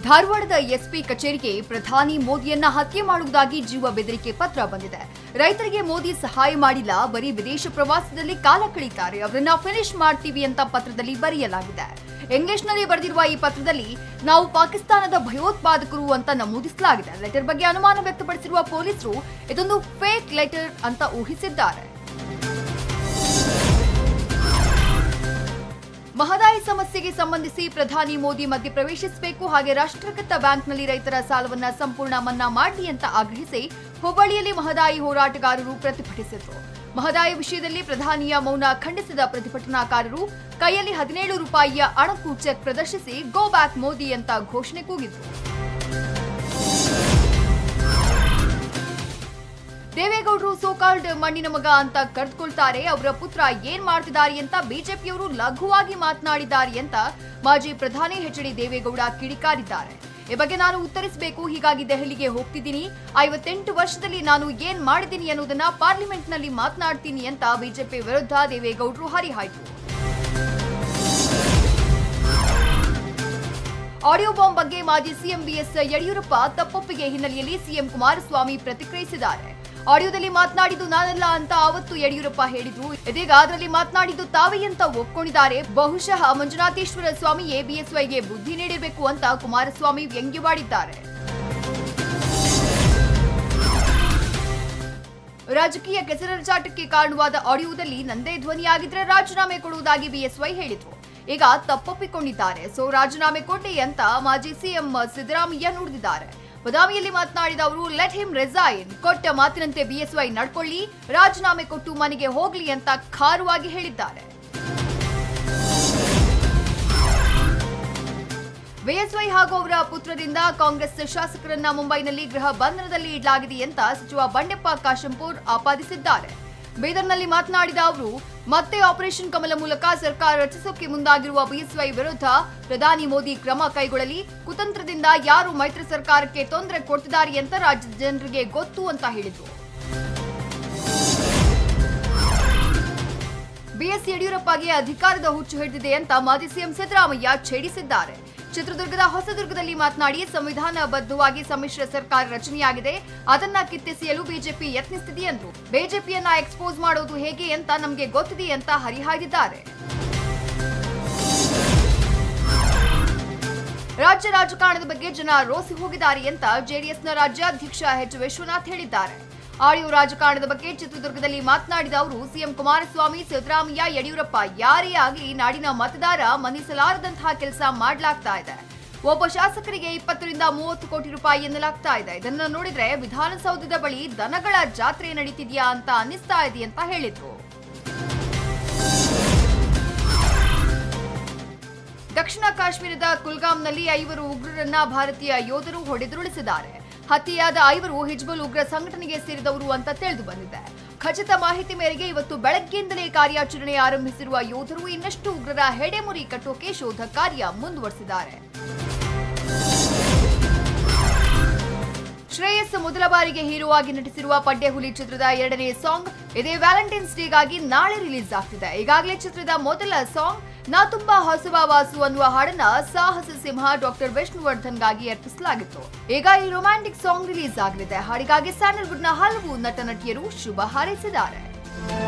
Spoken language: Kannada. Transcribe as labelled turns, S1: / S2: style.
S1: ಧಾರವಾಡದ ಎಸ್ಪಿ ಕಚೇರಿಗೆ ಪ್ರಧಾನಿ ಮೋದಿಯನ್ನ ಹತ್ಯೆ ಮಾಡುವುದಾಗಿ ಜೀವ ಬೆದರಿಕೆ ಪತ್ರ ಬಂದಿದೆ ರೈತರಿಗೆ ಮೋದಿ ಸಹಾಯ ಮಾಡಿಲ್ಲ ಬರೀ ವಿದೇಶ ಪ್ರವಾಸದಲ್ಲಿ ಕಾಲ ಕಳೀತಾರೆ ಅವರನ್ನ ಫಿನಿಶ್ ಮಾಡ್ತೀವಿ ಅಂತ ಪತ್ರದಲ್ಲಿ ಬರೆಯಲಾಗಿದೆ ಇಂಗ್ಲಿಷ್ನಲ್ಲಿ ಬರೆದಿರುವ ಈ ಪತ್ರದಲ್ಲಿ ನಾವು ಪಾಕಿಸ್ತಾನದ ಭಯೋತ್ಪಾದಕರು ಅಂತ ನಮೂದಿಸಲಾಗಿದೆ ಲೆಟರ್ ಬಗ್ಗೆ ಅನುಮಾನ ವ್ಯಕ್ತಪಡಿಸಿರುವ ಪೊಲೀಸರು ಇದೊಂದು ಫೇಕ್ ಲೆಟರ್ ಅಂತ ಊಹಿಸಿದ್ದಾರೆ ಮಹದಾಯಿ ಸಮಸ್ಯೆಗೆ ಸಂಬಂಧಿಸಿ ಪ್ರಧಾನಿ ಮೋದಿ ಮಧ್ಯಪ್ರವೇಶಿಸಬೇಕು ಹಾಗೆ ರಾಷ್ಟ್ರೀಕೃತ ಬ್ಯಾಂಕ್ನಲ್ಲಿ ರೈತರ ಸಾಲವನ್ನ ಸಂಪೂರ್ಣ ಮನ್ನಾ ಮಾಡಲಿ ಅಂತ ಆಗ್ರಹಿಸಿ ಹುಬ್ಬಳ್ಳಿಯಲ್ಲಿ ಮಹದಾಯಿ ಹೋರಾಟಗಾರರು ಪ್ರತಿಭಟಿಸಿದರು ಮಹದಾಯಿ ವಿಷಯದಲ್ಲಿ ಪ್ರಧಾನಿಯ ಮೌನ ಖಂಡಿಸಿದ ಪ್ರತಿಭಟನಾಕಾರರು ಕೈಯಲ್ಲಿ ಹದಿನೇಳು ರೂಪಾಯಿಯ ಅಣಕು ಚೆಕ್ ಪ್ರದರ್ಶಿಸಿ ಗೋ ಬ್ಯಾಕ್ ಮೋದಿ ಅಂತ ಘೋಷಣೆ ಕೂಗಿದ್ರು ದೇವೇಗೌಡರು ಸೋಕಾಲ್ಡ್ ಮಣ್ಣಿನ ಮಗ ಅಂತ ಕರೆದುಕೊಳ್ತಾರೆ ಅವರ ಪುತ್ರ ಏನ್ ಮಾಡ್ತಿದ್ದಾರೆ ಅಂತ ಬಿಜೆಪಿಯವರು ಲಘುವಾಗಿ ಮಾತನಾಡಿದ್ದಾರೆ ಅಂತ ಮಾಜಿ ಪ್ರಧಾನಿ ಎಚ್ ಡಿ ದೇವೇಗೌಡ ಕಿಡಿಕಾರಿದ್ದಾರೆ ಈ ಬಗ್ಗೆ ನಾನು ಉತ್ತರಿಸಬೇಕು ಹೀಗಾಗಿ ದೆಹಲಿಗೆ ಹೋಗ್ತಿದ್ದೀನಿ ಐವತ್ತೆಂಟು ವರ್ಷದಲ್ಲಿ ನಾನು ಏನ್ ಮಾಡಿದ್ದೀನಿ ಅನ್ನೋದನ್ನ ಪಾರ್ಲಿಮೆಂಟ್ನಲ್ಲಿ ಮಾತನಾಡ್ತೀನಿ ಅಂತ ಬಿಜೆಪಿ ವಿರುದ್ಧ ದೇವೇಗೌಡರು ಹರಿಹಾಯ್ತು ಆಡಿಯೋ ಬಾಂಬ್ ಬಗ್ಗೆ ಮಾಜಿ ಸಿಎಂ ಬಿಎಸ್ ಯಡಿಯೂರಪ್ಪ ತಪ್ಪೊಪ್ಪಿಗೆ ಹಿನ್ನೆಲೆಯಲ್ಲಿ ಸಿಎಂ ಕುಮಾರಸ್ವಾಮಿ ಪ್ರತಿಕ್ರಿಯಿಸಿದ್ದಾರೆ ಆಡಿಯೋದಲ್ಲಿ ಮಾತನಾಡಿದ್ದು ನಾನಲ್ಲ ಅಂತ ಅವತ್ತು ಯಡಿಯೂರಪ್ಪ ಹೇಳಿದ್ರು ಇದೀಗ ಅದರಲ್ಲಿ ಮಾತನಾಡಿದ್ದು ತಾವೇ ಅಂತ ಒಪ್ಕೊಂಡಿದ್ದಾರೆ ಬಹುಶಃ ಮಂಜುನಾಥೇಶ್ವರ ಸ್ವಾಮಿಯೇ ಬಿಎಸ್ವೈಗೆ ಬುದ್ಧಿ ನೀಡಿರಬೇಕು ಅಂತ ಕುಮಾರಸ್ವಾಮಿ ವ್ಯಂಗ್ಯವಾಡಿದ್ದಾರೆ ರಾಜಕೀಯ ಕೆಸರಚಾಟಕ್ಕೆ ಕಾರಣವಾದ ಆಡಿಯೋದಲ್ಲಿ ನಂದೇ ಧ್ವನಿಯಾಗಿದ್ರೆ ರಾಜೀನಾಮೆ ಕೊಡುವುದಾಗಿ ಬಿಎಸ್ವೈ ಹೇಳಿದ್ರು ಈಗ ತಪ್ಪೊಪ್ಪಿಕೊಂಡಿದ್ದಾರೆ ಸೊ ರಾಜೀನಾಮೆ ಕೊಡಿ ಅಂತ ಮಾಜಿ ಸಿಎಂ ಸಿದ್ದರಾಮಯ್ಯ ನುಡಿದಿದ್ದಾರೆ ಬದಾಮಿಯಲ್ಲಿ ಮಾತನಾಡಿದ ಅವರು ಲೆಟ್ ಹಿಮ್ ರೆಸೈನ್ ಕೊಟ್ಟ ಮಾತಿನಂತೆ ಬಿಎಸ್ವೈ ನಡ್ಕೊಳ್ಳಿ ರಾಜೀನಾಮೆ ಕೊಟ್ಟು ಮನೆಗೆ ಹೋಗ್ಲಿ ಅಂತ ಖಾರವಾಗಿ ಹೇಳಿದ್ದಾರೆ ಬಿಎಸ್ವೈ ಹಾಗೂ ಅವರ ಪುತ್ರರಿಂದ ಕಾಂಗ್ರೆಸ್ ಶಾಸಕರನ್ನ ಮುಂಬೈನಲ್ಲಿ ಗೃಹ ಬಂಧನದಲ್ಲಿ ಇಡಲಾಗಿದೆ ಅಂತ ಸಚಿವ ಬಂಡೆಪ್ಪ ಕಾಶಂಪುರ್ ಆಪಾದಿಸಿದ್ದಾರೆ ಬೀದರ್ನಲ್ಲಿ ಮಾತನಾಡಿದ ಅವರು ಮತ್ತೆ ಆಪರೇಷನ್ ಕಮಲ ಮೂಲಕ ಸರ್ಕಾರ ರಚಿಸೋಕೆ ಮುಂದಾಗಿರುವ ಬಿಎಸ್ವೈ ವಿರುದ್ಧ ಪ್ರಧಾನಿ ಮೋದಿ ಕ್ರಮ ಕೈಗೊಳ್ಳಲಿ ಕುತಂತ್ರದಿಂದ ಯಾರು ಮೈತ್ರಿ ಸರ್ಕಾರಕ್ಕೆ ತೊಂದರೆ ಕೊಡ್ತಿದ್ದಾರೆ ಅಂತ ರಾಜ್ಯದ ಜನರಿಗೆ ಗೊತ್ತು ಅಂತ ಹೇಳಿದ್ರು ಬಿಎಸ್ ಯಡಿಯೂರಪ್ಪಗೆ ಅಧಿಕಾರದ ಹುಚ್ಚು ಹಿಡಿದಿದೆ ಅಂತ ಮಾಜಿ ಸಿಎಂ ಸಿದ್ದರಾಮಯ್ಯ ಛೇಡಿಸಿದ್ದಾರೆ ಚಿತ್ರದುರ್ಗದ ಹೊಸದುರ್ಗದಲ್ಲಿ ಮಾತನಾಡಿ ಸಂವಿಧಾನಬದ್ಧವಾಗಿ ಸಮ್ಮಿಶ್ರ ಸರ್ಕಾರ ರಚನೆಯಾಗಿದೆ ಅದನ್ನ ಕಿತ್ತೆಸೆಯಲು ಬಿಜೆಪಿ ಯತ್ನಿಸುತ್ತಿದೆ ಎಂದರು ಬಿಜೆಪಿಯನ್ನ ಎಕ್ಸ್ಪೋಸ್ ಮಾಡೋದು ಹೇಗೆ ಅಂತ ನಮಗೆ ಗೊತ್ತಿದೆ ಅಂತ ಹರಿಹಾಯ್ದಿದ್ದಾರೆ ರಾಜ್ಯ ರಾಜಕಾರಣದ ಬಗ್ಗೆ ಜನ ರೋಸಿ ಹೋಗಿದ್ದಾರೆ ಅಂತ ಜೆಡಿಎಸ್ನ ರಾಜ್ಯಾಧ್ಯಕ್ಷ ಎಚ್ ವಿಶ್ವನಾಥ್ ಹೇಳಿದ್ದಾರೆ ಆಡಿಯೋ ರಾಜಕಾರಣದ ಬಗ್ಗೆ ಚಿತ್ರದುರ್ಗದಲ್ಲಿ ಮಾತನಾಡಿದ ಅವರು ಸಿಎಂ ಕುಮಾರಸ್ವಾಮಿ ಸಿದ್ದರಾಮಯ್ಯ ಯಡಿಯೂರಪ್ಪ ಯಾರೇ ಆಗಲಿ ನಾಡಿನ ಮತದಾರ ಮನ್ನಿಸಲಾರದಂತಹ ಕೆಲಸ ಮಾಡಲಾಗ್ತಾ ಇದೆ ಒಬ್ಬ ಶಾಸಕರಿಗೆ ಇಪ್ಪತ್ತರಿಂದ ಮೂವತ್ತು ಕೋಟಿ ರೂಪಾಯಿ ಎನ್ನಲಾಗ್ತಾ ಇದೆ ಇದನ್ನ ನೋಡಿದ್ರೆ ವಿಧಾನಸೌಧದ ಬಳಿ ದನಗಳ ಜಾತ್ರೆ ನಡೀತಿದ್ಯಾ ಅಂತ ಅನ್ನಿಸ್ತಾ ಇದೆ ಅಂತ ಹೇಳಿದ್ರು ದಕ್ಷಿಣ ಕಾಶ್ಮೀರದ ಕುಲ್ಗಾಮ್ನಲ್ಲಿ ಐವರು ಉಗ್ರರನ್ನ ಭಾರತೀಯ ಯೋಧರು ಹೊಡೆದುರುಳಿಸಿದ್ದಾರೆ ಹತ್ಯೆಯಾದ ಐವರು ಹಿಜ್ಬುಲ್ ಉಗ್ರ ಸಂಘಟನೆಗೆ ಸೇರಿದವರು ಅಂತ ತಿಳಿದು ಬಂದಿದೆ ಖಚಿತ ಮಾಹಿತಿ ಮೇರೆಗೆ ಇವತ್ತು ಬೆಳಗ್ಗೆಯಿಂದಲೇ ಕಾರ್ಯಾಚರಣೆ ಆರಂಭಿಸಿರುವ ಯೋಧರು ಇನ್ನಷ್ಟು ಉಗ್ರರ ಹೆಡೆಮುರಿ ಕಟ್ಟೋಕೆ ಶೋಧ ಕಾರ್ಯ ಮುಂದುವರೆಸಿದ್ದಾರೆ ಶ್ರೇಯಸ್ ಮೊದಲ ಬಾರಿಗೆ ಹೀರೋ ಆಗಿ ನಟಿಸಿರುವ ಪಡ್ಡೆಹುಲಿ ಚಿತ್ರದ ಎರಡನೇ ಸಾಂಗ್ ಇದೇ ವ್ಯಾಲೆಂಟೈನ್ಸ್ ಡೇಗಾಗಿ ನಾಳೆ ರಿಲೀಸ್ ಆಗ್ತಿದೆ ಈಗಾಗಲೇ ಚಿತ್ರದ ಮೊದಲ ಸಾಂಗ್ ನಾ ತುಂಬಾ ಹಸುವ ವಾಸು ಅನ್ನುವ ಹಾಡನ್ನ ಸಾಹಸ ಸಿಂಹ ಡಾಕ್ಟರ್ ವಿಷ್ಣುವರ್ಧನ್ಗಾಗಿ ಅರ್ಪಿಸಲಾಗಿತ್ತು ಈಗ ಈ ರೊಮ್ಯಾಂಟಿಕ್ ಸಾಂಗ್ ರಿಲೀಸ್ ಆಗಲಿದೆ ಹಾಡಿಗಾಗಿ ಸ್ಯಾಂಡಲ್ವುಡ್ನ ಹಲವು ನಟ ನಟಿಯರು ಶುಭ ಹಾರೈಸಿದ್ದಾರೆ